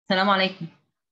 السلام عليكم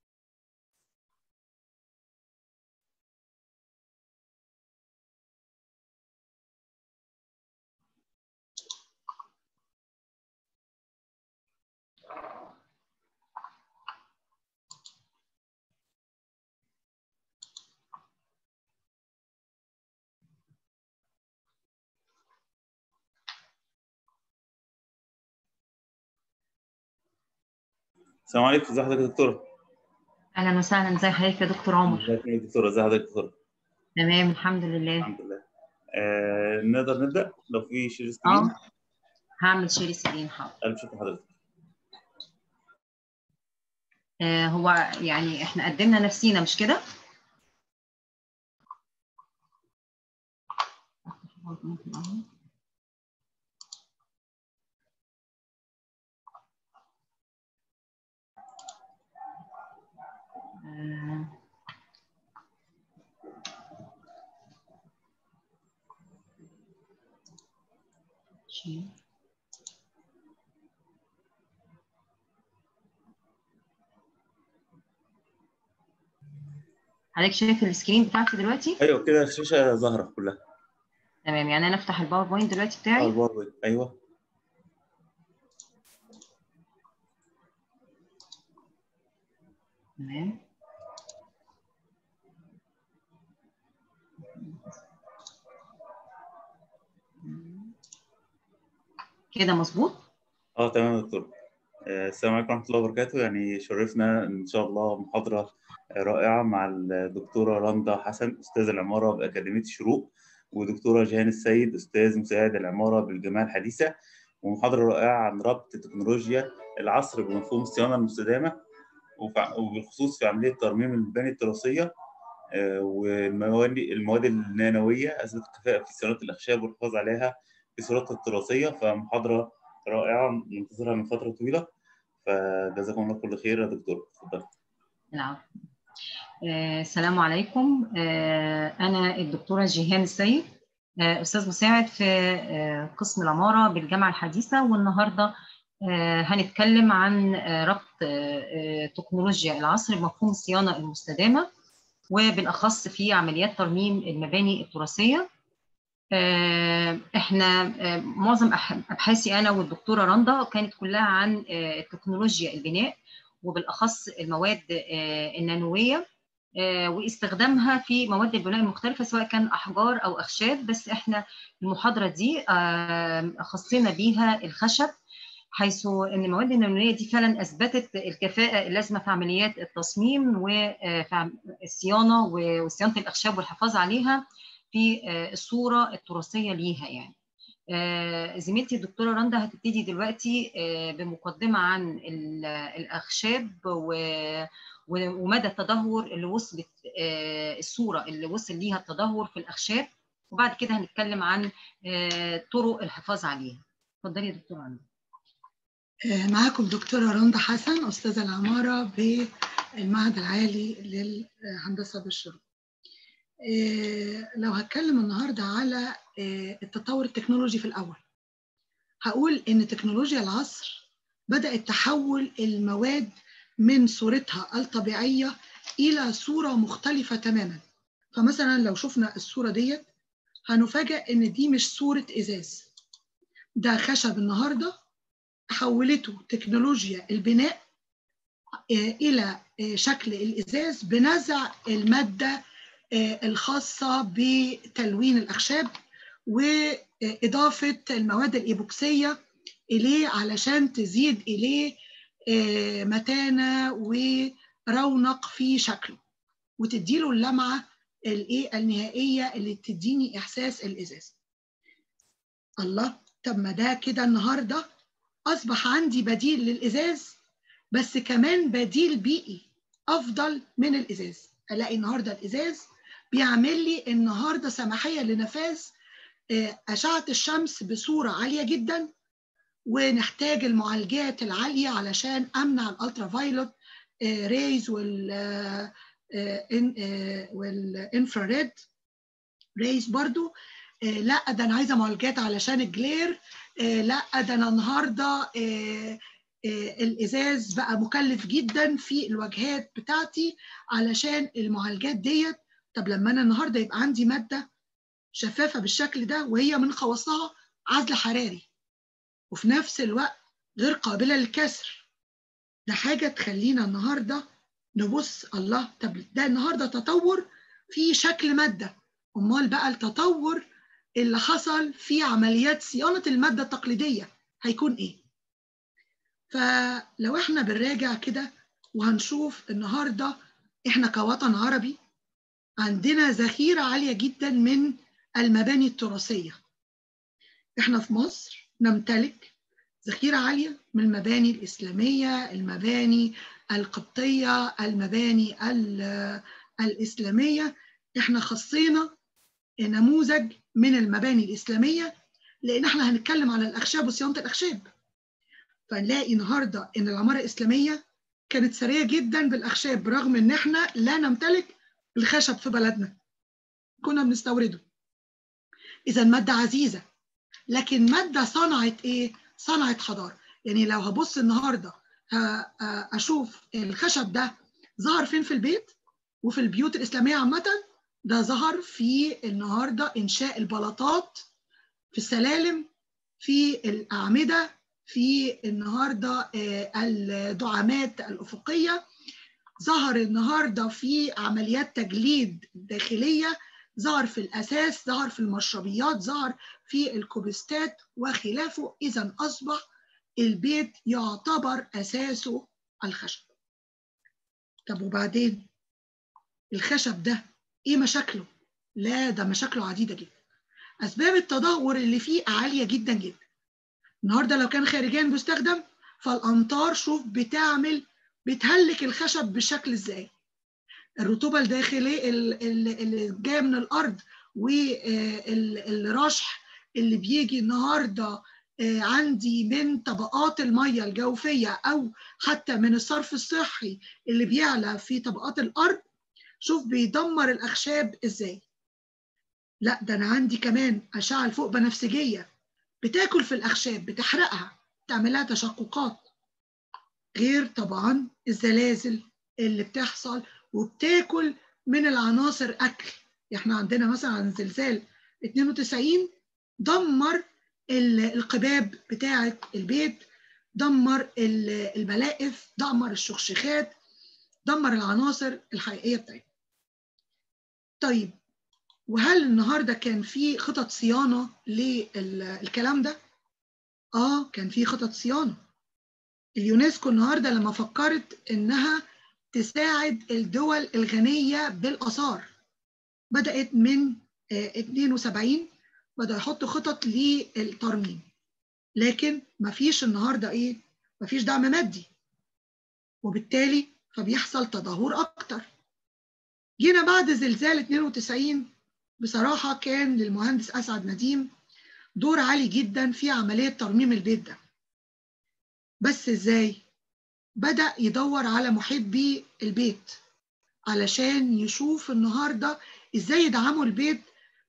السلام عليكم ازي حضرتك يا دكتوره اهلا وسهلا ازي حضرتك يا دكتور عمر ازيك يا دكتوره ازي حضرتك يا دكتوره تمام الحمد لله الحمد لله آه نقدر نبدا لو في شير سكرين اه هعمل شير سكرين حاضر الف شكر حضرتك آه هو يعني احنا قدمنا نفسينا مش كده آه. شير. حضرتك شايف السكرين بتاعتي دلوقتي ايوه كده الشاشه ظاهره كلها تمام يعني انا افتح الباوربوينت دلوقتي اه بتاعي الباوربوينت ايوه تمام كده مظبوط اه تمام يا دكتور آه، السلام عليكم ورحمه الله وبركاته يعني شرفنا ان شاء الله محاضره رائعه مع الدكتوره رندا حسن استاذ العماره باكاديميه الشروق ودكتوره جيهان السيد استاذ مساعد العماره بالجامعه الحديثه ومحاضره رائعه عن ربط تكنولوجيا العصر بمفهوم الصيانه المستدامه وفع- وبالخصوص في عمليه ترميم المباني التراثيه آه، والمواد المواد النانويه اثبتت الكفاءه في صيانه الاخشاب والحفاظ عليها في صورتها التراثيه فمحاضره رائعه منتظرها من فتره طويله فجزاكم الله كل خير يا دكتور اتفضل العفو آه، السلام عليكم آه، أنا الدكتورة جيهان السيد آه، أستاذ مساعد في آه، قسم العمارة بالجامعة الحديثة والنهاردة آه، هنتكلم عن آه، ربط آه، آه، تكنولوجيا العصر بمفهوم الصيانة المستدامة وبالأخص في عمليات ترميم المباني التراثية آه، احنا آه، معظم أح- ابحاثي انا والدكتوره رندا كانت كلها عن آه، تكنولوجيا البناء وبالاخص المواد آه، النانويه آه، واستخدامها في مواد البناء المختلفه سواء كان احجار او اخشاب بس احنا المحاضره دي آه، خصينا بيها الخشب حيث ان المواد النانويه دي فعلا اثبتت الكفاءه اللازمه في عمليات التصميم وفي الصيانه وصيانه الاخشاب والحفاظ عليها في آه، الصوره التراثيه ليها يعني آه، زميلتي الدكتوره رندا هتبتدي دلوقتي آه، بمقدمه عن ال- الاخشاب و- و- ومدى التدهور اللي وصلت آه، الصوره اللي وصل ليها التدهور في الاخشاب وبعد كده هنتكلم عن آه، طرق الحفاظ عليها اتفضلي يا دكتوره رندا معاكم دكتورة رندا حسن أستاذة العمارة بالمعهد العالي للهندسة بالشروق. آه، لو هتكلم النهاردة على آه، التطور التكنولوجي في الأول هقول إن تكنولوجيا العصر بدأت تحول المواد من صورتها الطبيعية إلى صورة مختلفة تماما فمثلا لو شفنا الصورة ديت هنفاجأ إن دي مش صورة إزاز ده خشب النهارده حولته تكنولوجيا البناء آه، إلى آه، شكل الإزاز بنزع المادة آه، الخاصة بتلوين الأخشاب وإضافة المواد الإيبوكسية إليه علشان تزيد إليه آه، متانة ورونق في شكله وتديله اللمعة الإيه النهائية اللي تديني إحساس الإزاز الله طب ما ده كده النهارده اصبح عندي بديل للازاز بس كمان بديل بيئي افضل من الازاز الاقي النهارده الازاز بيعمل لي النهارده سماحيه لنفاذ آه، اشعه الشمس بصوره عاليه جدا ونحتاج المعالجات العاليه علشان امنع الالترا فايلوت ريز وال آه، آه، إن- آه، والانفراريد ريز برضو آه، لا ده انا عايزه معالجات علشان الجلير آه، لا ده انا النهارده آه، الازاز بقى مكلف جدا في الواجهات بتاعتي علشان المعالجات ديت طب لما انا النهارده يبقى عندي ماده شفافه بالشكل ده وهي من خواصها عزل حراري وفي نفس الوقت غير قابله للكسر ده حاجه تخلينا النهارده نبص الله طب ده النهارده تطور في شكل ماده امال بقى التطور اللي حصل في عمليات صيانه الماده التقليديه هيكون ايه فلو احنا بنراجع كده وهنشوف النهارده احنا كوطن عربي عندنا ذخيره عاليه جدا من المباني التراثيه احنا في مصر نمتلك ذخيره عاليه من المباني الاسلاميه المباني القبطيه المباني الاسلاميه احنا خصينا نموذج من المباني الاسلاميه لان احنا هنتكلم على الاخشاب وصيانه الاخشاب فنلاقي النهارده ان العماره الاسلاميه كانت سريه جدا بالاخشاب برغم ان احنا لا نمتلك الخشب في بلدنا كنا بنستورده اذا ماده عزيزه لكن ماده صنعت ايه صنعت حضاره يعني لو هبص النهارده اشوف الخشب ده ظهر فين في البيت وفي البيوت الاسلاميه عامه ده ظهر في النهارده انشاء البلاطات في السلالم في الاعمده في النهارده الدعامات الافقيه ظهر النهارده في عمليات تجليد داخليه ظهر في الاساس ظهر في المشربيات ظهر في الكوبستات وخلافه اذا اصبح البيت يعتبر اساسه الخشب طب وبعدين الخشب ده ايه مشاكله لا ده مشاكله عديده جدا اسباب التدهور اللي فيه عاليه جدا جدا النهارده لو كان خارجيا بيستخدم فالامطار شوف بتعمل بتهلك الخشب بشكل ازاي الرطوبه الداخليه اللي جايه من الارض والرشح اللي بيجي النهارده عندي من طبقات الميه الجوفيه او حتى من الصرف الصحي اللي بيعلى في طبقات الارض شوف بيدمر الاخشاب ازاي لا ده انا عندي كمان اشعه الفوق بنفسجيه بتاكل في الاخشاب بتحرقها تعملها تشققات غير طبعا الزلازل اللي بتحصل وبتاكل من العناصر اكل احنا عندنا مثلا عن زلزال 92 دمر القباب بتاعه البيت دمر الملائف دمر الشخشخات دمر العناصر الحقيقيه بتاعتنا طيب وهل النهارده كان في خطط صيانه للكلام ده اه كان في خطط صيانه اليونسكو النهارده لما فكرت انها تساعد الدول الغنيه بالاثار بدات من 72 بدأ يحطوا خطط للترميم لكن مفيش النهارده ايه مفيش دعم مادي وبالتالي فبيحصل تدهور اكتر جينا بعد زلزال 92 بصراحة كان للمهندس أسعد نديم دور عالي جدا في عملية ترميم البيت ده بس ازاي؟ بدأ يدور على محبي البيت علشان يشوف النهاردة ازاي يدعموا البيت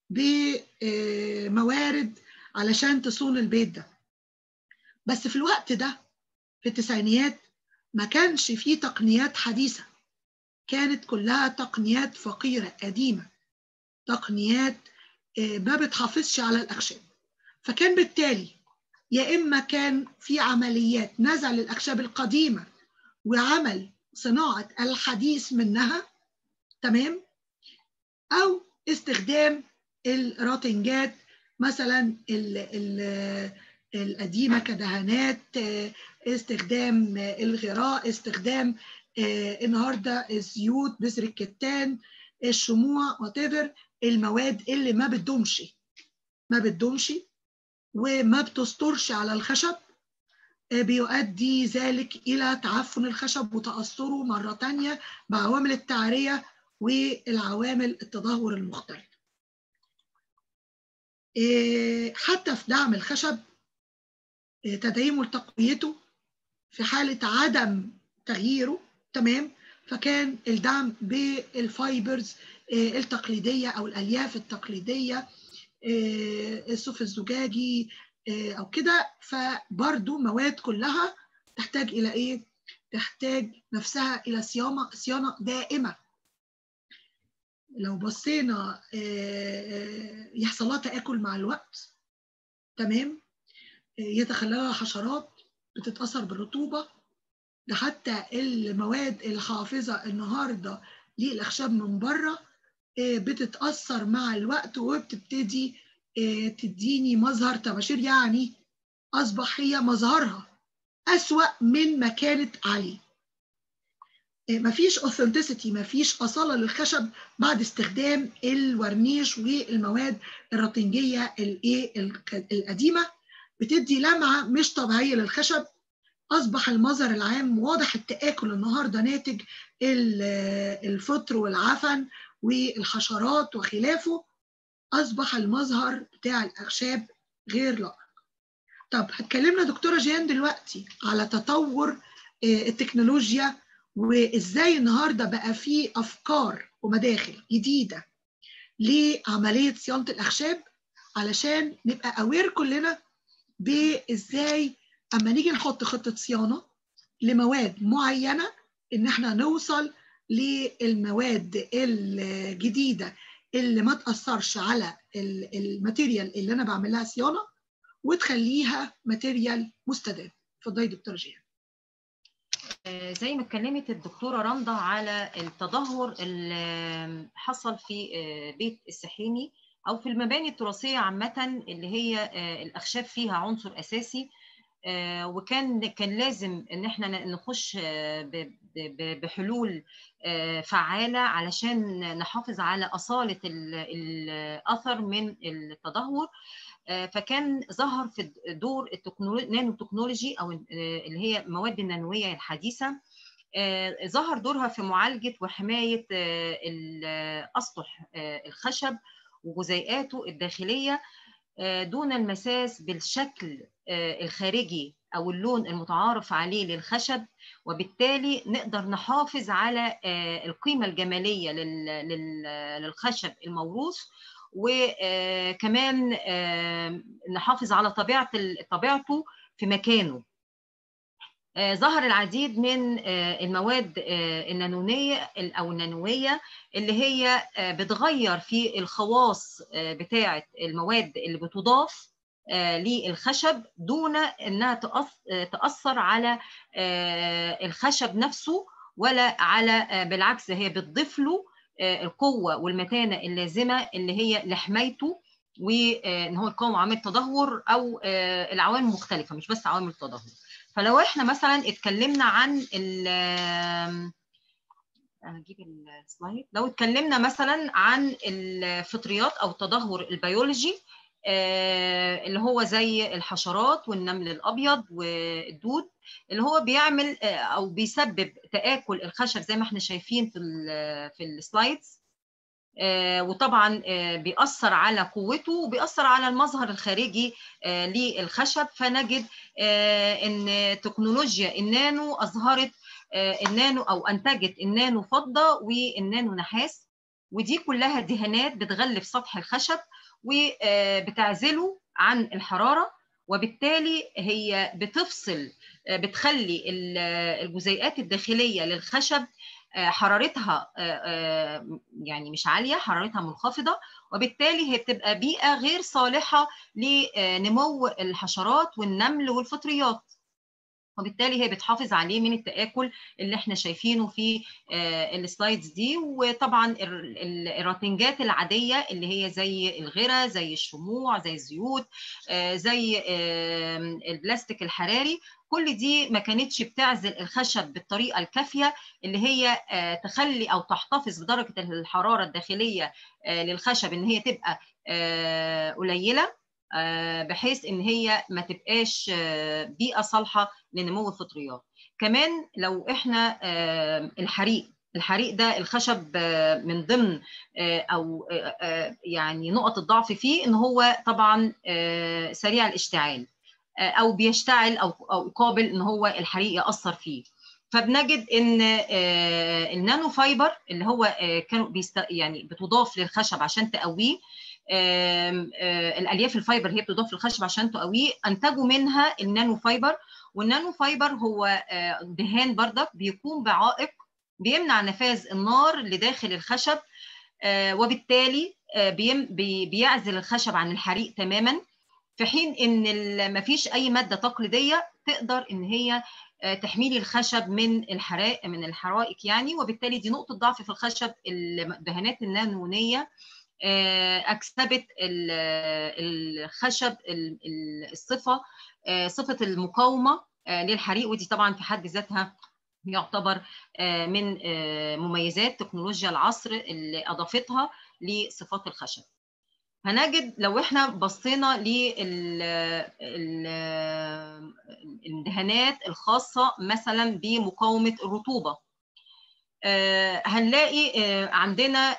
بموارد علشان تصون البيت ده بس في الوقت ده في التسعينيات ما كانش فيه تقنيات حديثة كانت كلها تقنيات فقيرة قديمة تقنيات ما بتحافظش على الأخشاب فكان بالتالي يا إما كان في عمليات نزع للأخشاب القديمة وعمل صناعة الحديث منها تمام أو استخدام الراتنجات مثلا ال ال القديمة كدهانات استخدام الغراء استخدام النهارده الزيوت بذر الكتان الشموع whatever المواد اللي ما بتدومش ما بتدومش وما بتسترش على الخشب بيؤدي ذلك إلى تعفن الخشب وتأثره مرة تانية بعوامل التعرية والعوامل التدهور المختلفة حتى في دعم الخشب تدعيمه لتقويته في حالة عدم تغييره تمام فكان الدعم بالفايبرز التقليدية أو الألياف التقليدية الصوف الزجاجي أو كده فبرضو مواد كلها تحتاج الى ايه تحتاج نفسها الى صيانه صيانه دائمه لو بصينا يحصل لها تاكل مع الوقت تمام يتخللها حشرات بتتاثر بالرطوبه ده حتى المواد الحافظه النهارده للاخشاب من بره بتتاثر مع الوقت وبتبتدي تديني مظهر تباشير يعني اصبح هي مظهرها اسوا من ما كانت عليه مفيش اوثنتسيتي مفيش اصاله للخشب بعد استخدام الورنيش والمواد الرطنجيه الايه القديمه بتدي لمعه مش طبيعيه للخشب اصبح المظهر العام واضح التاكل النهارده ناتج الفطر والعفن والحشرات وخلافه اصبح المظهر بتاع الاخشاب غير لائق طب هتكلمنا دكتوره جيان دلوقتي على تطور التكنولوجيا وازاي النهارده بقى في افكار ومداخل جديده لعمليه صيانه الاخشاب علشان نبقى اوير كلنا بازاي اما نيجي نحط خطه صيانه لمواد معينه ان احنا نوصل للمواد الجديده اللي ما تاثرش على الماتيريال اللي انا بعمل لها صيانه وتخليها ماتيريال مستدام اتفضلي دكتوره جيهان زي ما اتكلمت الدكتوره رندا على التدهور اللي حصل في بيت السحيمي او في المباني التراثيه عامه اللي هي الاخشاب فيها عنصر اساسي وكان كان لازم ان احنا نخش بحلول فعاله علشان نحافظ على اصاله الاثر من التدهور فكان ظهر في دور النانو تكنولوجي او اللي هي المواد النانويه الحديثه ظهر دورها في معالجه وحمايه اسطح الخشب وجزيئاته الداخليه دون المساس بالشكل الخارجي او اللون المتعارف عليه للخشب وبالتالي نقدر نحافظ على القيمه الجماليه للخشب الموروث وكمان نحافظ على طبيعه طبيعته في مكانه ظهر العديد من المواد النانونيه او النانويه اللي هي بتغير في الخواص بتاعه المواد اللي بتضاف للخشب دون انها تاثر على الخشب نفسه ولا على بالعكس هي بتضيف له القوه والمتانه اللازمه اللي هي لحمايته وان هو يقاوم عوامل التدهور او العوامل مختلفه مش بس عوامل التدهور فلو احنا مثلا اتكلمنا عن ال هجيب السلايد لو اتكلمنا مثلا عن الفطريات او التدهور البيولوجي اللي هو زي الحشرات والنمل الابيض والدود اللي هو بيعمل او بيسبب تاكل الخشب زي ما احنا شايفين في في السلايدز وطبعا بيأثر على قوته وبيأثر على المظهر الخارجي للخشب فنجد ان تكنولوجيا النانو اظهرت النانو او انتجت النانو فضه والنانو نحاس ودي كلها دهانات بتغلف سطح الخشب وبتعزله عن الحراره وبالتالي هي بتفصل بتخلي الجزيئات الداخليه للخشب حرارتها يعني مش عاليه حرارتها منخفضه وبالتالي هي بتبقى بيئه غير صالحه لنمو الحشرات والنمل والفطريات وبالتالي هي بتحافظ عليه من التآكل اللي احنا شايفينه في السلايدز دي وطبعا الراتنجات العادية اللي هي زي الغرة زي الشموع زي الزيوت زي البلاستيك الحراري كل دي ما كانتش بتعزل الخشب بالطريقة الكافية اللي هي تخلي أو تحتفظ بدرجة الحرارة الداخلية للخشب إن هي تبقى قليلة بحيث ان هي ما تبقاش بيئه صالحه لنمو الفطريات كمان لو احنا الحريق الحريق ده الخشب من ضمن او يعني نقط الضعف فيه ان هو طبعا سريع الاشتعال او بيشتعل او او يقابل ان هو الحريق ياثر فيه فبنجد ان النانو فايبر اللي هو كانوا بيست يعني بتضاف للخشب عشان تقويه الالياف الفايبر هي بتضاف للخشب عشان تقويه انتجوا منها النانو فايبر والنانو فايبر هو دهان بردك بيكون بعائق بيمنع نفاذ النار لداخل الخشب وبالتالي بيعزل الخشب عن الحريق تماما في حين ان مفيش اي ماده تقليديه تقدر ان هي تحميل الخشب من الحرائق من الحرائق يعني وبالتالي دي نقطه ضعف في الخشب الدهانات النانونيه اكسبت الخشب الصفه صفه المقاومه للحريق ودي طبعا في حد ذاتها يعتبر من مميزات تكنولوجيا العصر اللي اضافتها لصفات الخشب هنجد لو احنا بصينا للدهانات الخاصه مثلا بمقاومه الرطوبه هنلاقي عندنا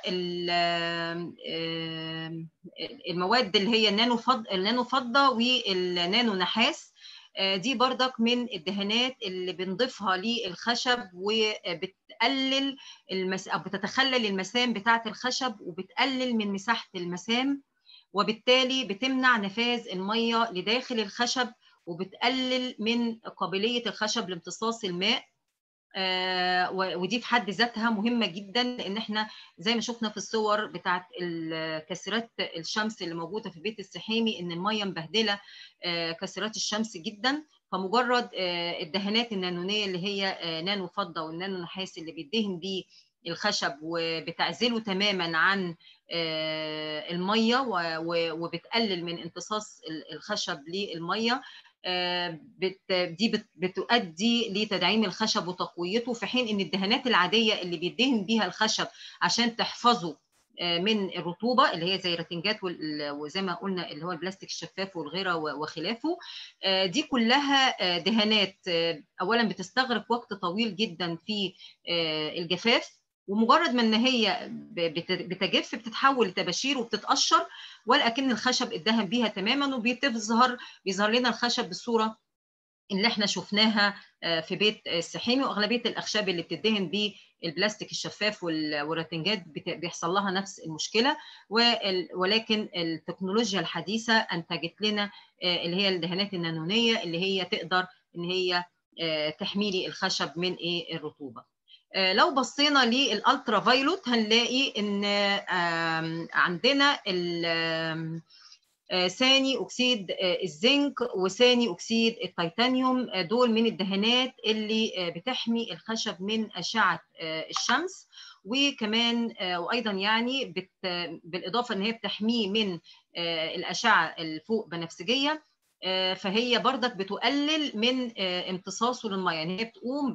المواد اللي هي النانو فضه النانو فضه والنانو نحاس دي بردك من الدهانات اللي بنضيفها للخشب وبتقلل المس... او بتتخلل المسام بتاعه الخشب وبتقلل من مساحه المسام وبالتالي بتمنع نفاذ الميه لداخل الخشب وبتقلل من قابليه الخشب لامتصاص الماء آه ودي في حد ذاتها مهمه جدا لان احنا زي ما شفنا في الصور بتاعت كاسرات الشمس اللي موجوده في بيت السحيمي ان الميه مبهدله آه كاسرات الشمس جدا فمجرد آه الدهانات النانونيه اللي هي نانو فضه والنانو نحاس اللي بيدهن بيه الخشب وبتعزله تماما عن الميه وبتقلل من امتصاص الخشب للميه دي بتؤدي لتدعيم الخشب وتقويته في حين ان الدهانات العاديه اللي بيدهن بيها الخشب عشان تحفظه من الرطوبه اللي هي زي الرتنجات وزي ما قلنا اللي هو البلاستيك الشفاف والغيره وخلافه دي كلها دهانات اولا بتستغرق وقت طويل جدا في الجفاف ومجرد ما ان هي بتجف بتتحول لتباشير وبتتقشر ولكن الخشب اتدهن بيها تماما وبتظهر بيظهر لنا الخشب بالصوره اللي احنا شفناها في بيت السحيمي واغلبيه الاخشاب اللي بتدهن بالبلاستيك الشفاف والراتنجات بيحصل لها نفس المشكله ولكن التكنولوجيا الحديثه انتجت لنا اللي هي الدهانات النانونيه اللي هي تقدر ان هي تحميلي الخشب من ايه الرطوبه لو بصينا للالترا فايلوت هنلاقي ان عندنا ثاني اكسيد الزنك وثاني اكسيد التيتانيوم دول من الدهانات اللي بتحمي الخشب من اشعه الشمس وكمان وايضا يعني بالاضافه ان هي بتحميه من الاشعه الفوق بنفسجيه فهي برضك بتقلل من امتصاصه للميه يعني هي بتقوم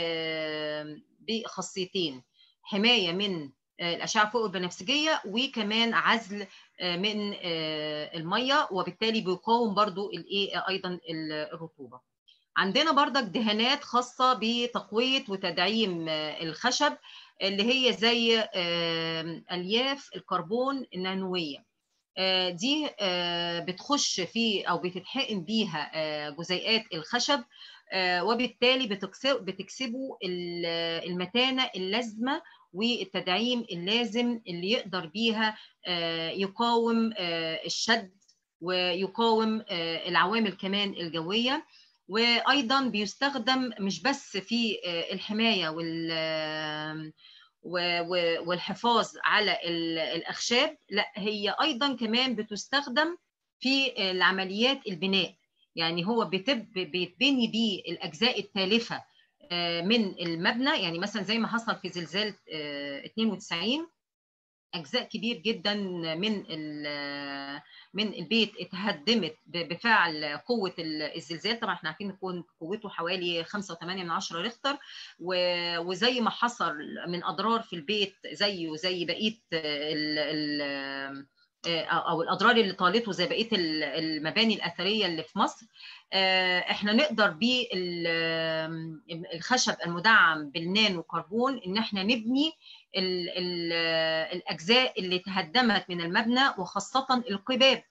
بخاصيتين حمايه من الاشعه فوق البنفسجيه وكمان عزل من الميه وبالتالي بيقاوم برضو الايه ايضا الرطوبه عندنا برضك دهانات خاصه بتقويه وتدعيم الخشب اللي هي زي الياف الكربون النانويه دي بتخش في او بتتحقن بيها جزيئات الخشب وبالتالي بتكسبوا المتانه اللازمه والتدعيم اللازم اللي يقدر بيها يقاوم الشد ويقاوم العوامل كمان الجويه وايضا بيستخدم مش بس في الحمايه وال والحفاظ على الاخشاب لا هي ايضا كمان بتستخدم في العمليات البناء يعني هو بتب بيتبني بيه الاجزاء التالفه من المبنى يعني مثلا زي ما حصل في زلزال 92 اجزاء كبير جدا من من البيت اتهدمت بفعل قوه الزلزال طبعا احنا عارفين يكون قوته حوالي 5.8 من 10 ريختر وزي ما حصل من اضرار في البيت زيه زي بقيه ال ال او الاضرار اللي طالته زي بقيه المباني الاثريه اللي في مصر احنا نقدر بالخشب المدعم بالنانو كربون ان احنا نبني ال ال الاجزاء اللي تهدمت من المبنى وخاصه القباب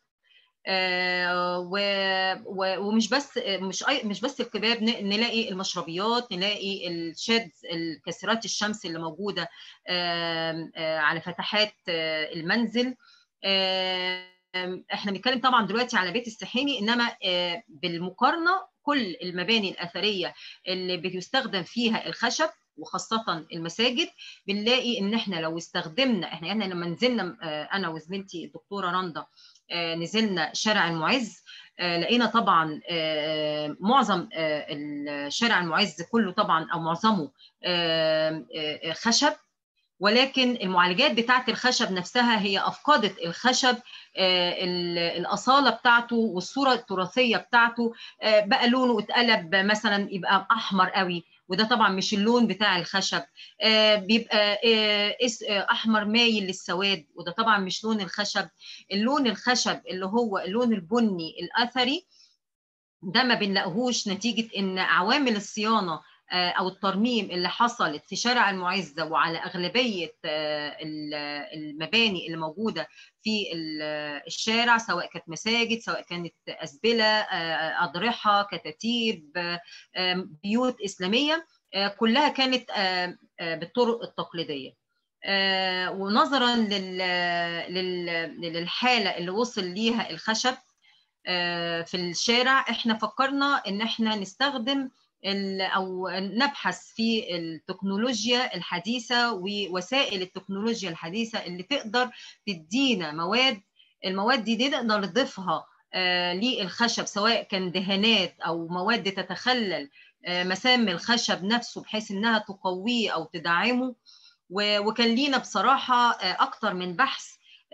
ومش بس مش مش بس القباب نلاقي المشربيات نلاقي الشاد الكاسرات الشمس اللي موجوده على فتحات المنزل احنا بنتكلم طبعا دلوقتي على بيت السحيمي انما بالمقارنه كل المباني الاثريه اللي بيستخدم فيها الخشب وخاصة المساجد بنلاقي ان احنا لو استخدمنا احنا يعني لما نزلنا انا وزميلتي الدكتورة رندا نزلنا شارع المعز لقينا طبعا معظم الشارع المعز كله طبعا او معظمه خشب ولكن المعالجات بتاعه الخشب نفسها هي افقدت الخشب الاصاله بتاعته والصوره التراثيه بتاعته بقى لونه اتقلب مثلا يبقى احمر قوي وده طبعا مش اللون بتاع الخشب بيبقى احمر مايل للسواد وده طبعا مش لون الخشب اللون الخشب اللي هو اللون البني الاثري ده ما بنلاقيهوش نتيجه ان عوامل الصيانه او الترميم اللي حصلت في شارع المعزه وعلى اغلبيه المباني اللي موجوده في الشارع سواء كانت مساجد سواء كانت ازبله اضرحه كتاتيب بيوت اسلاميه كلها كانت بالطرق التقليديه ونظرا للحاله اللي وصل ليها الخشب في الشارع احنا فكرنا ان احنا نستخدم او نبحث في التكنولوجيا الحديثه ووسائل التكنولوجيا الحديثه اللي تقدر تدينا مواد المواد دي نقدر نضيفها للخشب سواء كان دهانات او مواد تتخلل مسام الخشب نفسه بحيث انها تقويه او تدعمه وكان لينا بصراحه اكتر من بحث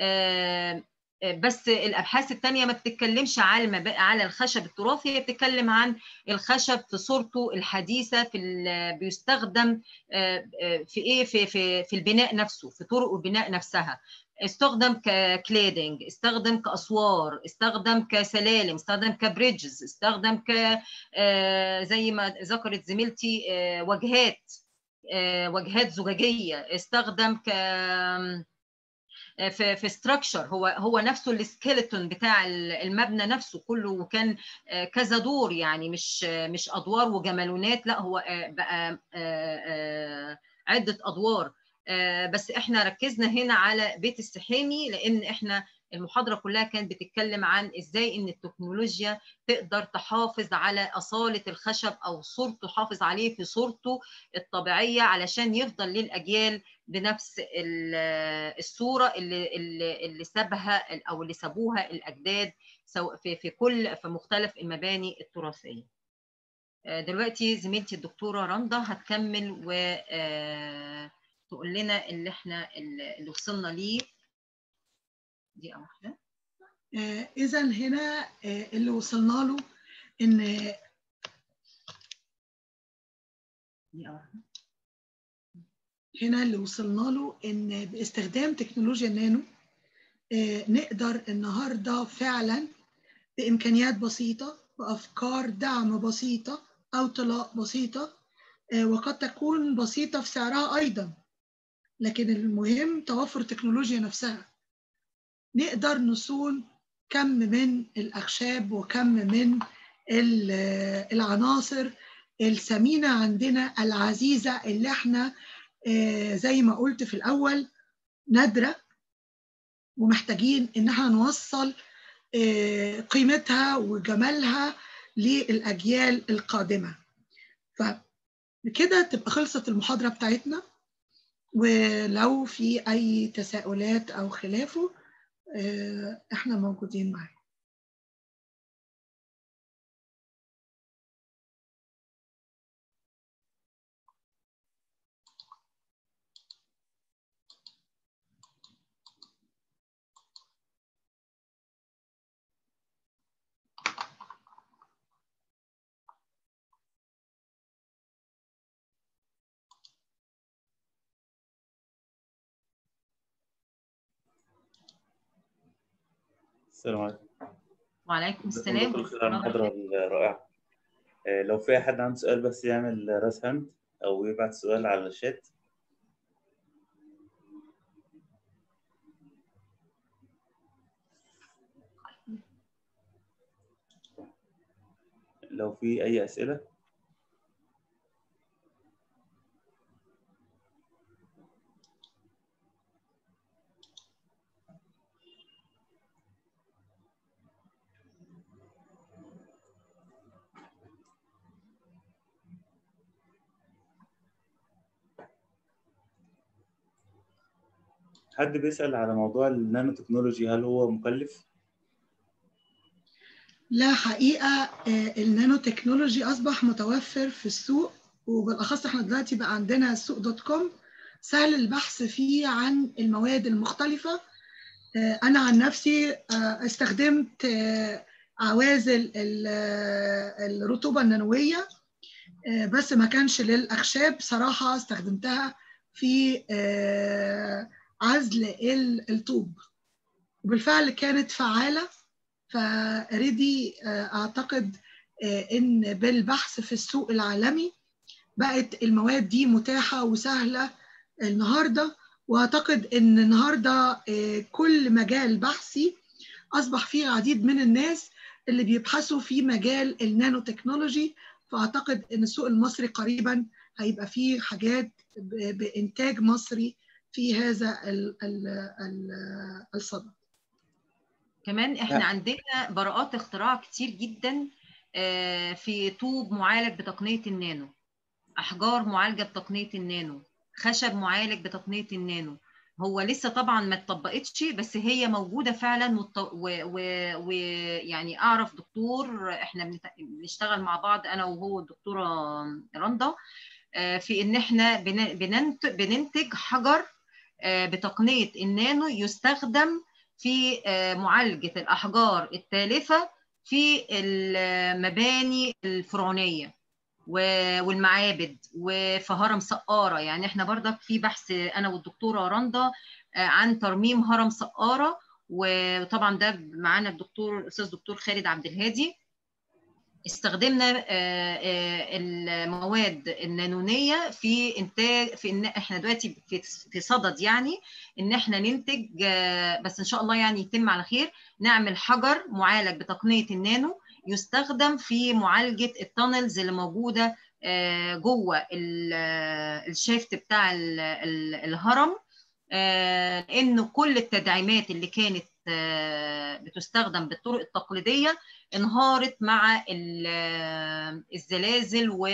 بس الابحاث الثانيه ما بتتكلمش على على الخشب التراثي هي بتتكلم عن الخشب في صورته الحديثه في بيستخدم في ايه في في في البناء نفسه في طرق البناء نفسها استخدم ككليدنج استخدم كاسوار استخدم كسلالم استخدم كبريدجز استخدم ك زي ما ذكرت زميلتي واجهات واجهات زجاجيه استخدم ك في في ستراكشر هو هو نفسه السكيلتون بتاع المبنى نفسه كله وكان كذا دور يعني مش مش ادوار وجمالونات لا هو بقى عده ادوار بس احنا ركزنا هنا على بيت السحيمي لان احنا المحاضره كلها كانت بتتكلم عن ازاي ان التكنولوجيا تقدر تحافظ على اصاله الخشب او صورته تحافظ عليه في صورته الطبيعيه علشان يفضل للاجيال بنفس الصوره اللي اللي, اللي سابها او اللي سابوها الاجداد سواء في في كل في مختلف المباني التراثيه. دلوقتي زميلتي الدكتوره رندا هتكمل وتقول لنا اللي احنا اللي وصلنا ليه دقيقه واحده. اذا هنا اللي وصلنا له ان دقيقه واحده. هنا اللي وصلنا له ان باستخدام تكنولوجيا النانو نقدر النهارده فعلا بامكانيات بسيطه بافكار دعم بسيطه او طلاق بسيطه وقد تكون بسيطه في سعرها ايضا لكن المهم توفر التكنولوجيا نفسها نقدر نصون كم من الاخشاب وكم من العناصر الثمينه عندنا العزيزه اللي احنا زي ما قلت في الأول نادرة ومحتاجين إن احنا نوصل قيمتها وجمالها للأجيال القادمة فبكده تبقى خلصت المحاضرة بتاعتنا ولو في أي تساؤلات أو خلافه احنا موجودين معاكم السلام عليكم وعليكم السلام المحاضرة الرائعة لو في حد عنده سؤال بس يعمل راس هاند أو يبعت سؤال على الشات لو في أي أسئلة حد بيسأل على موضوع النانو تكنولوجي هل هو مكلف؟ لا حقيقة النانو تكنولوجي أصبح متوفر في السوق وبالأخص احنا دلوقتي بقى عندنا سوق دوت كوم سهل البحث فيه عن المواد المختلفة أنا عن نفسي استخدمت عوازل الرطوبة النانوية بس ما كانش للأخشاب صراحة استخدمتها في عزل الطوب وبالفعل كانت فعالة فريدي أعتقد إن بالبحث في السوق العالمي بقت المواد دي متاحة وسهلة النهاردة وأعتقد إن النهاردة كل مجال بحثي أصبح فيه العديد من الناس اللي بيبحثوا في مجال النانو تكنولوجي فأعتقد إن السوق المصري قريبا هيبقى فيه حاجات بإنتاج مصري في هذا الصدد كمان احنا عندنا براءات اختراع كتير جدا في طوب معالج بتقنية النانو أحجار معالجة بتقنية النانو خشب معالج بتقنية النانو هو لسه طبعا ما اتطبقتش بس هي موجوده فعلا ويعني اعرف دكتور احنا بنشتغل مع بعض انا وهو الدكتوره رندا في ان احنا بننتج حجر بتقنيه النانو يستخدم في معالجه الاحجار التالفه في المباني الفرعونيه والمعابد وفي هرم سقارة يعني احنا برضك في بحث انا والدكتورة رندا عن ترميم هرم سقارة وطبعا ده معانا الدكتور الاستاذ دكتور خالد عبد الهادي استخدمنا المواد النانونيه في انتاج في ان احنا دلوقتي في صدد يعني ان احنا ننتج بس ان شاء الله يعني يتم على خير نعمل حجر معالج بتقنيه النانو يستخدم في معالجه التانلز اللي موجوده جوه الشافت بتاع الهرم لانه كل التدعيمات اللي كانت بتستخدم بالطرق التقليديه انهارت مع الزلازل و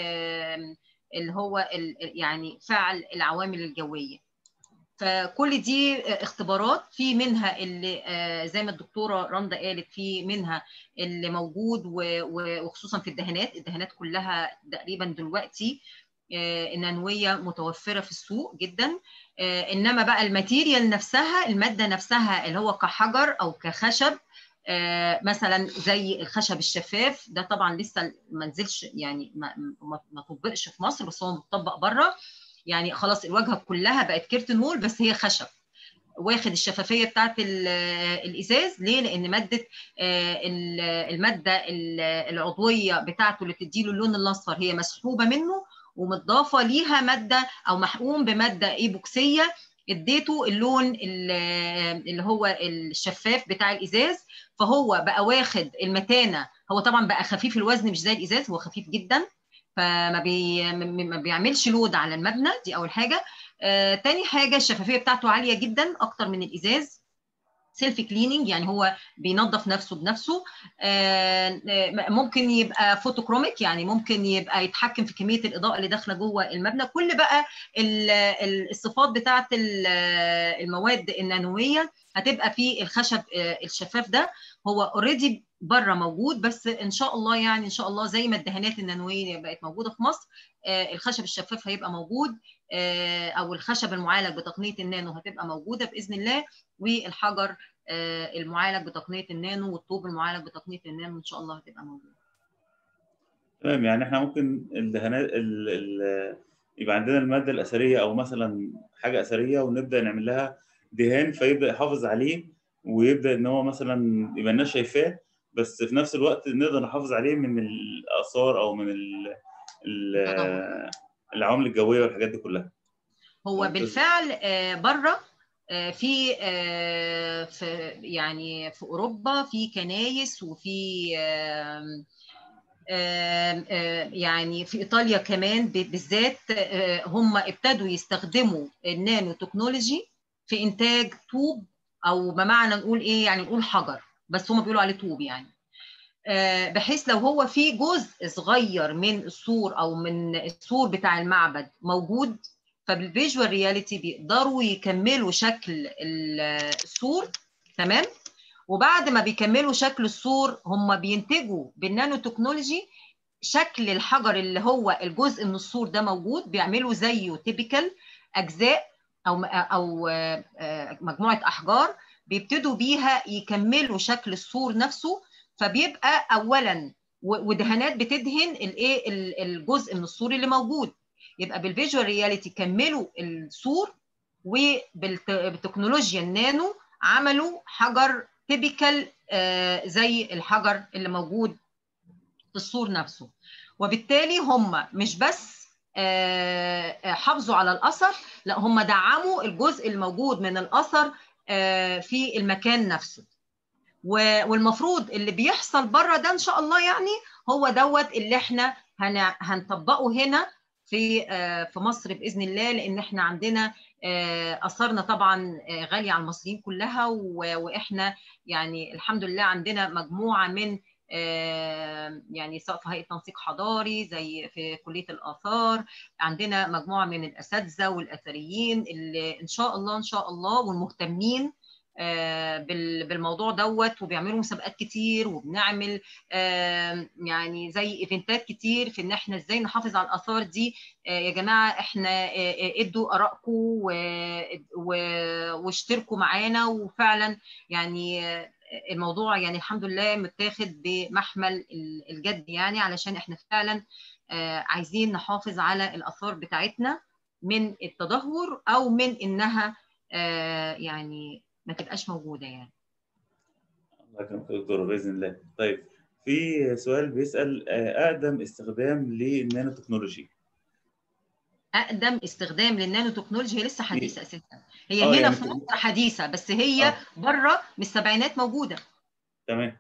اللي هو يعني فعل العوامل الجويه فكل دي اختبارات في منها اللي زي ما الدكتوره رندا قالت في منها اللي موجود وخصوصا في الدهانات الدهانات كلها تقريبا دلوقتي النانويه متوفره في السوق جدا انما بقى الماتيريال نفسها الماده نفسها اللي هو كحجر او كخشب مثلا زي الخشب الشفاف ده طبعا لسه ما نزلش يعني ما, ما طبقش في مصر بس هو مطبق بره يعني خلاص الواجهه كلها بقت كيرتن وول بس هي خشب واخد الشفافيه بتاعت الازاز ليه لان ماده الماده العضويه بتاعته اللي بتديله اللون الاصفر هي مسحوبه منه ومتضافه ليها ماده او محقوم بماده ايبوكسيه اديته اللون اللي هو الشفاف بتاع الازاز فهو بقى واخد المتانه هو طبعا بقى خفيف الوزن مش زي الازاز هو خفيف جدا فما بي ما بيعملش لود على المبنى دي اول حاجه آه، تاني حاجه الشفافيه بتاعته عاليه جدا اكتر من الازاز سيلف كليننج يعني هو بينظف نفسه بنفسه آه، ممكن يبقى فوتوكروميك يعني ممكن يبقى يتحكم في كميه الاضاءه اللي داخله جوه المبنى كل بقى الصفات بتاعه المواد النانويه هتبقى في الخشب الشفاف ده هو اوريدي بره موجود بس ان شاء الله يعني ان شاء الله زي ما الدهانات النانويه بقت موجوده في مصر الخشب الشفاف هيبقى موجود او الخشب المعالج بتقنيه النانو هتبقى موجوده باذن الله والحجر المعالج بتقنيه النانو والطوب المعالج بتقنيه النانو ان شاء الله هتبقى موجوده. تمام يعني احنا ممكن الدهانات ال ال يبقى عندنا الماده الاثريه او مثلا حاجه اثريه ونبدا نعمل لها دهان فيبدا يحافظ عليه ويبدا ان هو مثلا يبقى الناس شايفاه بس في نفس الوقت نقدر نحافظ عليه من الاثار او من ال ال العوامل الجويه والحاجات دي كلها هو بالفعل بره في في يعني في اوروبا في كنايس وفي يعني في ايطاليا كمان بالذات هم ابتدوا يستخدموا النانو تكنولوجي في انتاج طوب او بمعنى نقول ايه يعني نقول حجر بس هم بيقولوا عليه طوب يعني بحيث لو هو في جزء صغير من السور او من السور بتاع المعبد موجود فبالفيجوال رياليتي بيقدروا يكملوا شكل السور تمام وبعد ما بيكملوا شكل السور هم بينتجوا بالنانو تكنولوجي شكل الحجر اللي هو الجزء من السور ده موجود بيعملوا زيه تيبيكال اجزاء او او مجموعه احجار بيبتدوا بيها يكملوا شكل السور نفسه فبيبقى اولا ودهانات بتدهن الايه الجزء من السور اللي موجود يبقى بالفيجوال رياليتي كملوا السور وبالتكنولوجيا النانو عملوا حجر تيبيكال زي الحجر اللي موجود في السور نفسه وبالتالي هم مش بس حافظوا على الاثر لا هم دعموا الجزء الموجود من الاثر في المكان نفسه والمفروض اللي بيحصل بره ده ان شاء الله يعني هو دوت اللي احنا هنطبقه هنا في في مصر باذن الله لان احنا عندنا اثارنا طبعا غاليه على المصريين كلها واحنا يعني الحمد لله عندنا مجموعه من يعني سواء في هيئه تنسيق حضاري زي في كليه الاثار عندنا مجموعه من الاساتذه والاثريين اللي ان شاء الله ان شاء الله والمهتمين بالموضوع دوت وبيعملوا مسابقات كتير وبنعمل يعني زي ايفنتات كتير في ان احنا ازاي نحافظ على الاثار دي يا جماعه احنا ادوا ارائكم واشتركوا معانا وفعلا يعني الموضوع يعني الحمد لله متاخد بمحمل الجد يعني علشان احنا فعلا عايزين نحافظ على الاثار بتاعتنا من التدهور او من انها يعني ما تبقاش موجوده يعني الله يكرمك دكتوره باذن الله طيب في سؤال بيسال اقدم استخدام للنانو تكنولوجي اقدم استخدام للنانو تكنولوجي هي لسه حديثه اساسا هي هنا يعني في مصر حديثه بس هي آه. بره من السبعينات موجوده تمام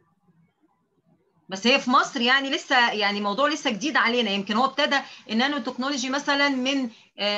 بس هي في مصر يعني لسه يعني موضوع لسه جديد علينا يمكن هو ابتدى النانو تكنولوجي مثلا من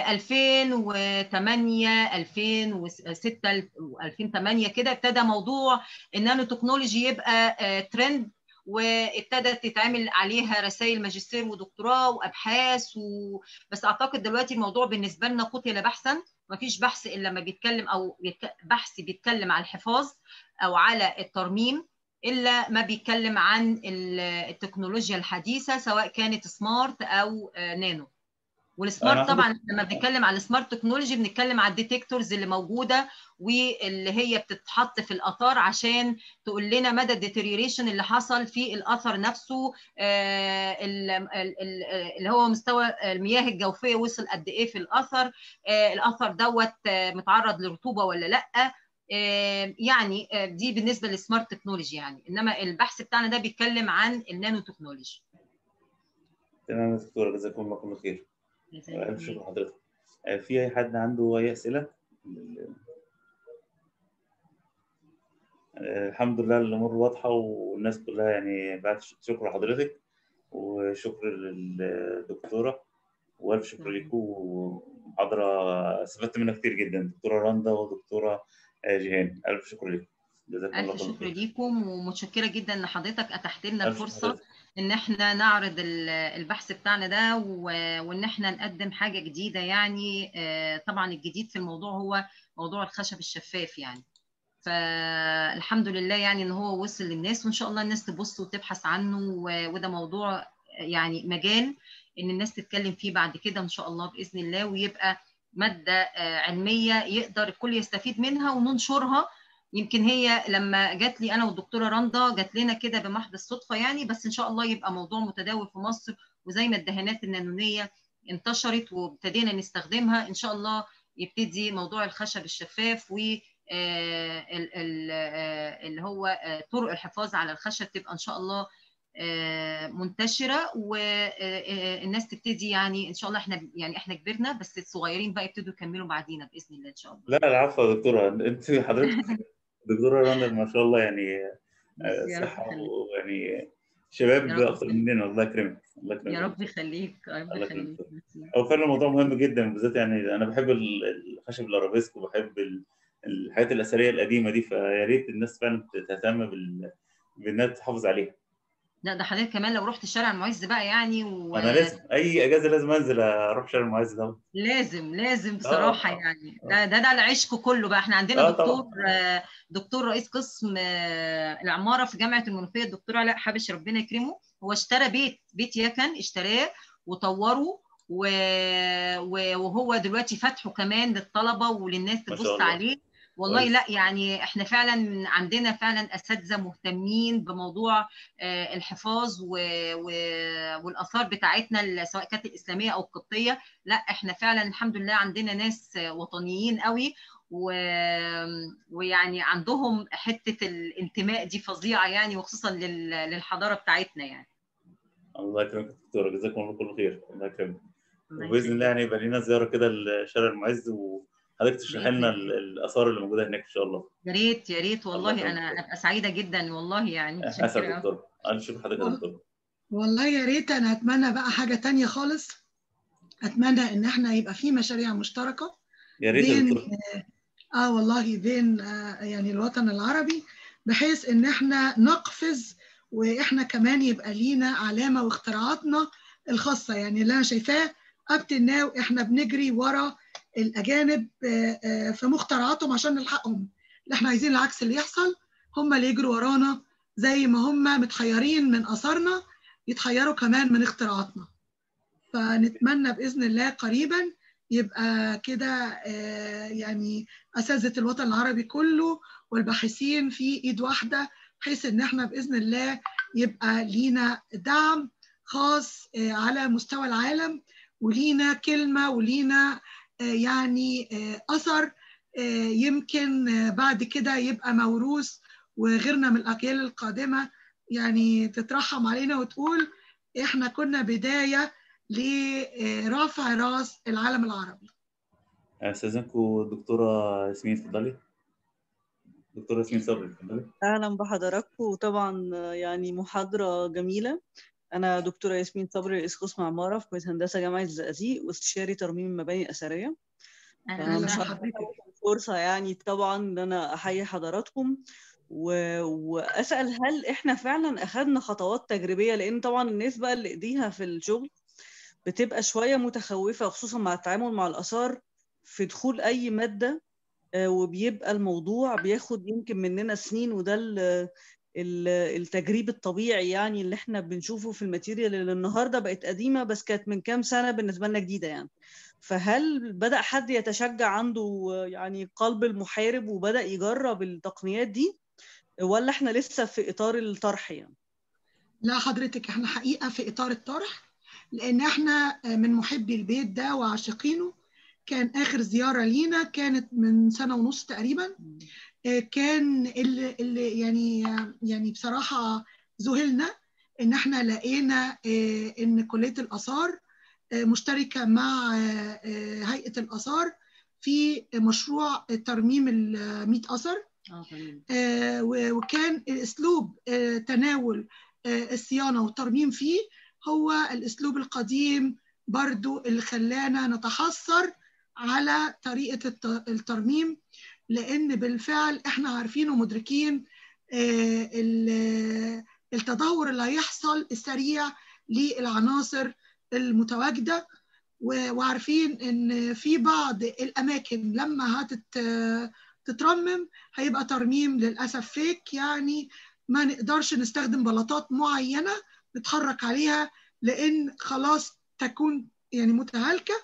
2008 2006 2008 كده ابتدى موضوع النانو تكنولوجي يبقى ترند وابتدت تتعمل عليها رسائل ماجستير ودكتوراه وابحاث و... بس اعتقد دلوقتي الموضوع بالنسبه لنا قتل بحثا ما فيش بحث الا لما بيتكلم او بحث بيتكلم على الحفاظ او على الترميم الا ما بيتكلم عن التكنولوجيا الحديثه سواء كانت سمارت او نانو والسمارت طبعا لما بنتكلم على السمارت تكنولوجي بنتكلم على الديتكتورز اللي موجوده واللي هي بتتحط في الاثار عشان تقول لنا مدى الديتيريوريشن اللي حصل في الاثر نفسه اللي هو مستوى المياه الجوفيه وصل قد ايه في الاثر الاثر دوت متعرض لرطوبه ولا لا يعني دي بالنسبه للسمارت تكنولوجي يعني انما البحث بتاعنا ده بيتكلم عن النانو تكنولوجي تمام يا دكتوره جزاكم الله كل خير الف شكر لحضرتك في اي حد عنده اي اسئله الحمد لله الامور واضحه والناس كلها يعني بعد شكر لحضرتك وشكر للدكتوره والف شكر لكم محاضره استفدت منها كتير جدا دكتوره رندا ودكتوره جيهان الف شكر لكم جزاكم الله الف شكر ليكم ومتشكره جدا ان حضرتك اتحت لنا الفرصه ان احنا نعرض البحث بتاعنا ده وان احنا نقدم حاجه جديده يعني طبعا الجديد في الموضوع هو موضوع الخشب الشفاف يعني فالحمد لله يعني ان هو وصل للناس وان شاء الله الناس تبص وتبحث عنه وده موضوع يعني مجال ان الناس تتكلم فيه بعد كده ان شاء الله باذن الله ويبقى ماده علميه يقدر الكل يستفيد منها وننشرها يمكن هي لما جات لي انا والدكتوره رندا جات لنا كده بمحض الصدفه يعني بس ان شاء الله يبقى موضوع متداول في مصر وزي ما الدهانات النانونيه انتشرت وابتدينا نستخدمها ان شاء الله يبتدي موضوع الخشب الشفاف و اللي هو طرق الحفاظ على الخشب تبقى ان شاء الله منتشره والناس تبتدي يعني ان شاء الله احنا يعني احنا كبرنا بس الصغيرين بقى يبتدوا يكملوا بعدينا باذن الله ان شاء الله. لا العفو يا دكتوره انت حضرتك دكتوره رنا ما شاء الله يعني صحه ويعني شباب اكتر مننا الله يكرمك الله يكرمك يا رب يخليك يا رب يخليك هو فعلا الموضوع مهم جدا بالذات يعني انا بحب الخشب الارابيسك وبحب الحاجات الاثريه القديمه دي فيا ريت الناس فعلا تهتم بال... بانها تحافظ عليها لا ده حضرتك كمان لو رحت شارع المعز بقى يعني و... انا لازم اي اجازه لازم انزل اروح شارع المعز ده لازم لازم بصراحه آه. يعني ده ده ده العشق كله بقى احنا عندنا آه دكتور طبعاً. آه، دكتور رئيس قسم آه، العماره في جامعه المنوفيه الدكتور علاء حبش ربنا يكرمه هو اشترى بيت بيت يكن اشتراه وطوره و... و- وهو دلوقتي فاتحه كمان للطلبه وللناس ما شاء تبص الله. عليه والله كويس. لا يعني احنا فعلا عندنا فعلا اساتذه مهتمين بموضوع آه، الحفاظ و... و... والاثار بتاعتنا ال- سواء كانت الاسلاميه او القبطيه لا احنا فعلا الحمد لله عندنا ناس وطنيين قوي و... ويعني عندهم حته الانتماء دي فظيعه يعني وخصوصا لل... للحضاره بتاعتنا يعني الله يكرمك يا دكتوره جزاكم الله كل خير الله يكرمك الله وباذن يخليك. الله يعني يبقى لنا زياره كده لشارع المعز وحضرتك تشرحي لنا بإذن ال- الاثار اللي موجوده هناك ان شاء الله يا ريت يا ريت الله والله يخليك. انا ابقى سعيده جدا والله يعني اسف متشكرة يا أوي. دكتوره الف شكر حضرتك يا دكتوره والله يا ريت انا اتمنى بقى حاجه تانية خالص اتمنى ان احنا يبقى في مشاريع مشتركه يا ريت يا بين دكتوره اه والله بين آه يعني الوطن العربي بحيث ان احنا نقفز واحنا كمان يبقى لينا علامه واختراعاتنا الخاصه يعني اللي انا شايفاه اب ناو احنا بنجري ورا الاجانب آه، آه، في مخترعاتهم عشان نلحقهم اللي احنا عايزين العكس اللي يحصل هم اللي يجروا ورانا زي ما هم متحيرين من اثارنا يتحيروا كمان من اختراعاتنا فنتمنى باذن الله قريبا يبقى كده آه، يعني اساتذه الوطن العربي كله والباحثين في ايد واحده بحيث ان احنا باذن الله يبقى لينا دعم خاص آه، على مستوى العالم ولينا كلمه ولينا آه، يعني آه، اثر آه، يمكن آه، بعد كده يبقى موروث وغيرنا من الاجيال القادمه يعني تترحم علينا وتقول احنا كنا بدايه لرفع راس العالم العربي استاذنكم الدكتوره ياسمين اتفضلي دكتوره ياسمين صبري اتفضلي أهلا بحضراتكم وطبعا يعني محاضرة جميلة أنا دكتورة ياسمين صبري رئيس قسم عمارة في كلية هندسة جامعة الزقازيق واستشاري ترميم المباني الأثرية أهلاً أهلا مش وسهلاً. عارفة حضرتك. فرصة يعني طبعا إن أنا أحيي حضراتكم و... وأسأل هل إحنا فعلا أخدنا خطوات تجريبية لأن طبعا الناس بقى اللي إيديها في الشغل بتبقى شوية متخوفة خصوصا مع التعامل مع الآثار في دخول أي مادة آه، وبيبقى الموضوع بياخد يمكن مننا سنين وده ال- ال- التجريب الطبيعي يعني اللي احنا بنشوفه في الماتيريال اللي النهارده بقت قديمه بس كانت من كام سنه بالنسبه لنا جديده يعني فهل بدأ حد يتشجع عنده آه، يعني قلب المحارب وبدأ يجرب التقنيات دي ولا احنا لسه في اطار الطرح يعني لا حضرتك احنا حقيقه في اطار الطرح لان احنا من محبي البيت ده وعاشقينه كان اخر زياره لينا كانت من سنه ونص تقريبا آه، كان اللي, اللي يعني يعني بصراحه ذهلنا ان احنا لقينا آه، ان كليه الاثار آه، مشتركه مع آه، آه، هيئه الاثار في مشروع ترميم ال 100 اثر اه تمام آه، و- وكان اسلوب آه، تناول آه، الصيانه والترميم فيه هو الاسلوب القديم برضو اللي خلانا نتحسر على طريقه الت- الترميم لان بالفعل احنا عارفين ومدركين آه، ال- التدهور اللي هيحصل السريع للعناصر المتواجده و- وعارفين ان في بعض الاماكن لما هتت تترمم هيبقى ترميم للاسف فيك يعني ما نقدرش نستخدم بلاطات معينه نتحرك عليها لان خلاص تكون يعني متهالكه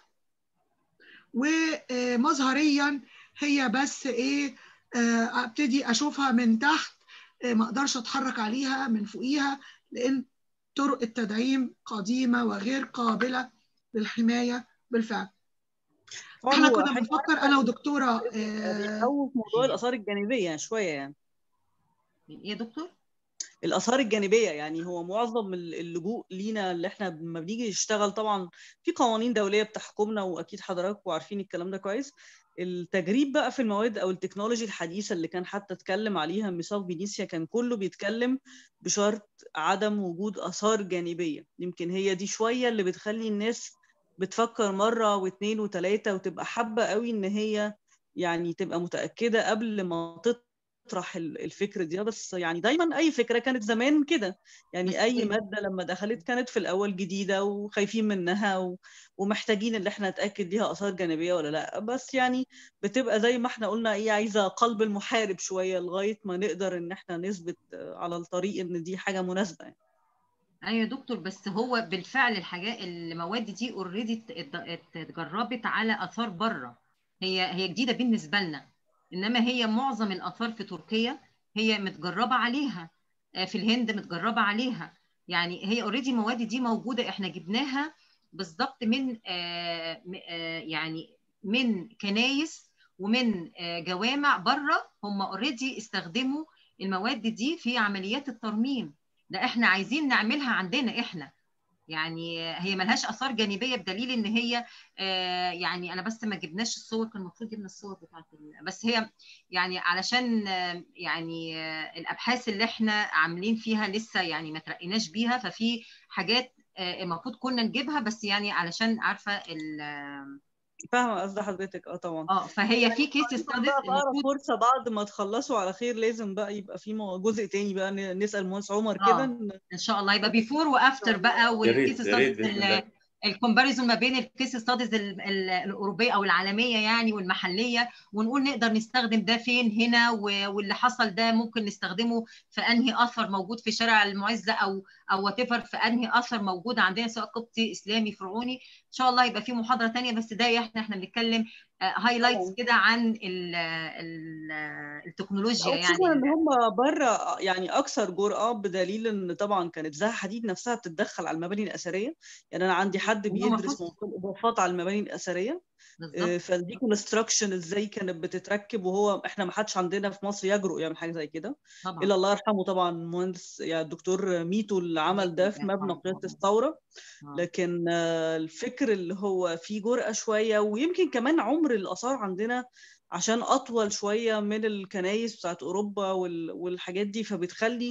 ومظهريا هي بس ايه آه، ابتدي اشوفها من تحت آه، ما اقدرش اتحرك عليها من فوقيها لان طرق التدعيم قديمه وغير قابله للحمايه بالفعل طبعاً احنا هو كنا حاجة بنفكر انا ودكتوره آه، بيخوف موضوع الآثار الجانبية يعني شوية يعني ايه يا دكتور؟ الآثار الجانبية يعني هو معظم اللجوء لينا اللي احنا لما بنيجي نشتغل طبعا في قوانين دولية بتحكمنا وأكيد حضراتكم عارفين الكلام ده كويس التجريب بقى في المواد أو التكنولوجي الحديثة اللي كان حتى اتكلم عليها ميثاق فينيسيا كان كله بيتكلم بشرط عدم وجود آثار جانبية يمكن هي دي شوية اللي بتخلي الناس بتفكر مرة واثنين وثلاثة وتبقى حابة قوي إن هي يعني تبقى متأكدة قبل ما تطلع نطرح الفكر دي بس يعني دايما اي فكره كانت زمان كده يعني اي ماده لما دخلت كانت في الاول جديده وخايفين منها و... ومحتاجين ان احنا نتاكد ليها اثار جانبيه ولا لا بس يعني بتبقى زي ما احنا قلنا ايه عايزه قلب المحارب شويه لغايه ما نقدر ان احنا نثبت على الطريق ان دي حاجه مناسبه يعني. ايوه يا دكتور بس هو بالفعل الحاجات المواد دي اوريدي اتجربت على اثار بره هي هي جديده بالنسبه لنا انما هي معظم الاثار في تركيا هي متجربه عليها في الهند متجربه عليها يعني هي اوريدي المواد دي موجوده احنا جبناها بالظبط من يعني من كنايس ومن جوامع بره هم اوريدي استخدموا المواد دي في عمليات الترميم ده احنا عايزين نعملها عندنا احنا يعني هي ملهاش اثار جانبيه بدليل ان هي آه يعني انا بس ما جبناش الصور كان المفروض جبنا الصور بتاعت بس هي يعني علشان آه يعني آه الابحاث اللي احنا عاملين فيها لسه يعني ما ترقيناش بيها ففي حاجات المفروض كنا نجيبها بس يعني علشان عارفه فاهمه قصد حضرتك اه طبعا اه فهي في كيس ستاديز المفروض فرصه بعد ما تخلصوا على خير لازم بقى يبقى في جزء تاني بقى نسال مهندس عمر كده ان شاء الله يبقى بيفور وافتر بقى والكيس ستاديز الكومباريزون ما بين الكيس ستاديز الاوروبيه او العالميه يعني والمحليه ونقول نقدر نستخدم ده فين هنا واللي حصل ده ممكن نستخدمه في انهي اثر موجود في شارع المعزه او او وات في انهي اثر موجود عندنا سواء قبطي اسلامي فرعوني ان شاء الله يبقى في محاضره ثانيه بس ده احنا احنا بنتكلم هايلايتس كده عن ال ال التكنولوجيا يعني خصوصا ان هم بره يعني اكثر جرأه بدليل ان طبعا كانت زها حديد نفسها بتتدخل على المباني الاثريه يعني انا عندي حد بيدرس موضوع الاضافات على المباني الاثريه فالدي كونستراكشن ازاي كانت بتتركب وهو احنا ما حدش عندنا في مصر يجرؤ يعمل حاجه زي كده طبعا. الا الله يرحمه طبعا مهندس يعني الدكتور ميتو اللي عمل ده في مبنى قياده الثوره لكن الفكر اللي هو فيه جرأه شويه ويمكن كمان عمر الاثار عندنا عشان اطول شويه من الكنايس بتاعت اوروبا والحاجات دي فبتخلي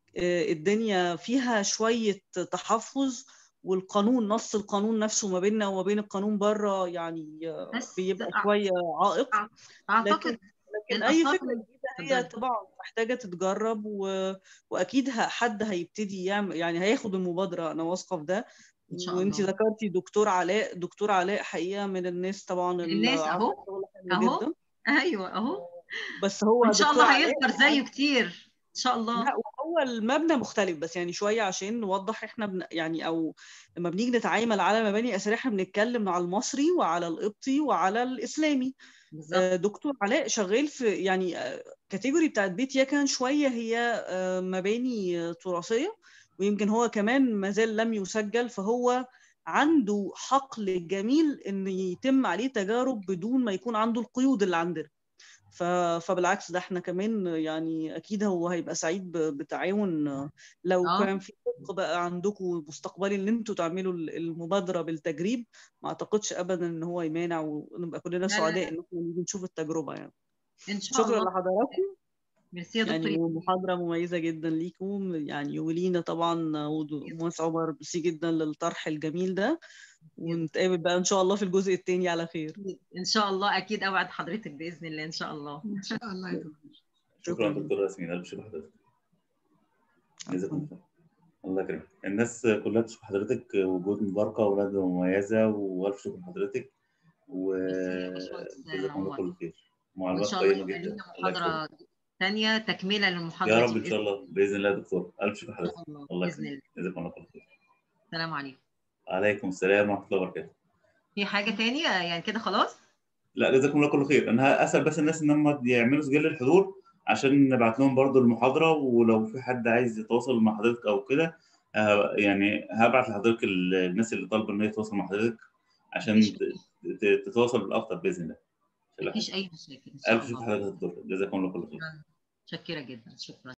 الدنيا فيها شويه تحفظ والقانون نص القانون نفسه ما بيننا وما بين القانون بره يعني بيبقى شويه عائق اعتقد لكن اي فكره جديده هي طبعا محتاجه تتجرب و... واكيد حد هيبتدي يعمل يعني هياخد المبادره انا واثقه في ده وانت ذكرتي دكتور علاء دكتور علاء حقيقه من الناس طبعا الناس اهو اهو ايوه اهو بس هو ان شاء الله هيظهر زيه كتير ان شاء الله لا وهو المبنى مختلف بس يعني شويه عشان نوضح احنا بن يعني او لما بنيجي نتعامل على مباني اثريه احنا بنتكلم على المصري وعلى القبطي وعلى الاسلامي بالزبط. دكتور علاء شغال في يعني كاتيجوري بتاعت بيت يكن شويه هي مباني تراثيه ويمكن هو كمان ما زال لم يسجل فهو عنده حقل جميل ان يتم عليه تجارب بدون ما يكون عنده القيود اللي عندنا فبالعكس ده احنا كمان يعني اكيد هو هيبقى سعيد بتعاون لو أوه. كان في صدق بقى عندكم مستقبلي ان انتوا تعملوا المبادره بالتجريب ما اعتقدش ابدا ان هو يمانع ونبقى كلنا سعداء ان احنا نيجي نشوف التجربه يعني ان شاء شكرا الله لحضراتكم ميرسي يا يعني دكتور محاضرة مميزة جدا ليكم يعني ولينا طبعا ومهندس عمر ميرسي جدا للطرح الجميل ده ونتقابل بقى ان شاء الله في الجزء الثاني على خير ان شاء الله اكيد اوعد حضرتك باذن الله ان شاء الله ان شاء الله يا دكتور شكرا دكتوره ياسمين الف شكر حضرتك جزاكم الله الله يكرمك الناس كلها تشكر حضرتك وجود مباركه وندوه مميزه والف شكر لحضرتك وجزاكم الله كل خير ان معلومات شاء الله قيمه يبقى جدا لنا محاضره ثانيه تكمله للمحاضره يا رب دي ان شاء الله باذن الله يا دكتور الف شكر ان حضرتك شاء الله الله باذن يكرمك الله جزاكم الله كل خير السلام عليكم عليكم السلام ورحمه الله وبركاته في حاجه ثانيه يعني كده خلاص لا جزاكم الله كل خير انا هسال بس الناس ان هم يعملوا سجل الحضور عشان نبعت لهم برضو المحاضره ولو في حد عايز يتواصل مع حضرتك او كده آه، يعني هبعت لحضرتك ال- الناس اللي طالبه ان هي تتواصل مع حضرتك عشان مفيش ت- ت- تتواصل بالاكتر باذن الله مفيش اي مشاكل ان شاء الف شكر الله حضرتك يا دكتور جزاكم الله كل خير شكرا شاكره جدا شكرا